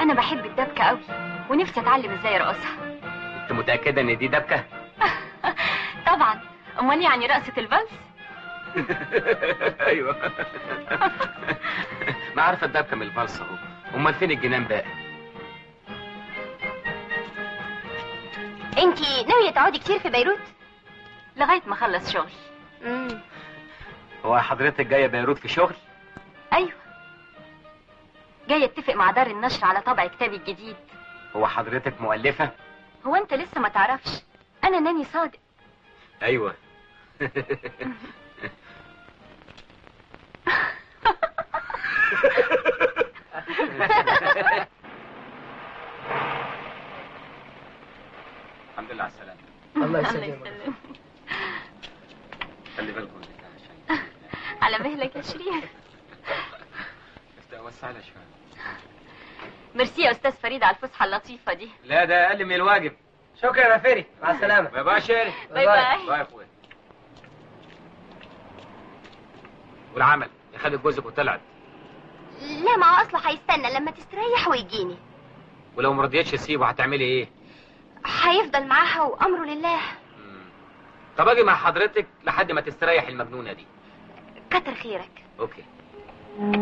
انا بحب الدبكه قوي ونفسي اتعلم ازاي ارقصها انت متاكده ان دي دبكه طبعا امال يعني رقصه الفالس ايوه ما عارفه الدبكه من الفالصه اهو امال فين الجنان بقى انتي ناويه تقعدي كتير في بيروت لغايه ما اخلص شغلي امم هو حضرتك جايه بيروت في شغل ايوه جاي اتفق مع دار النشر على طبع كتابي الجديد هو حضرتك مؤلفه هو انت لسه ما تعرفش انا ناني صادق ايوه الحمد لله على السلامه الله الله يسلمك يسلمك خلي بالكم عشان على مهلك يا شريف وسع لها شويه ميرسي يا استاذ فريد على الفسحه اللطيفه دي لا ده اقل من الواجب شكرا يا فيري مع السلامة باي باي شيري باي باي باي يا اخويا والعمل يا خدت جوزك وطلعت لا ما هو اصله هيستنى لما تستريح ويجيني ولو ما رضيتش تسيبه هتعملي ايه؟ هيفضل معاها وامره لله مم. طب اجي مع حضرتك لحد ما تستريح المجنونه دي كتر خيرك اوكي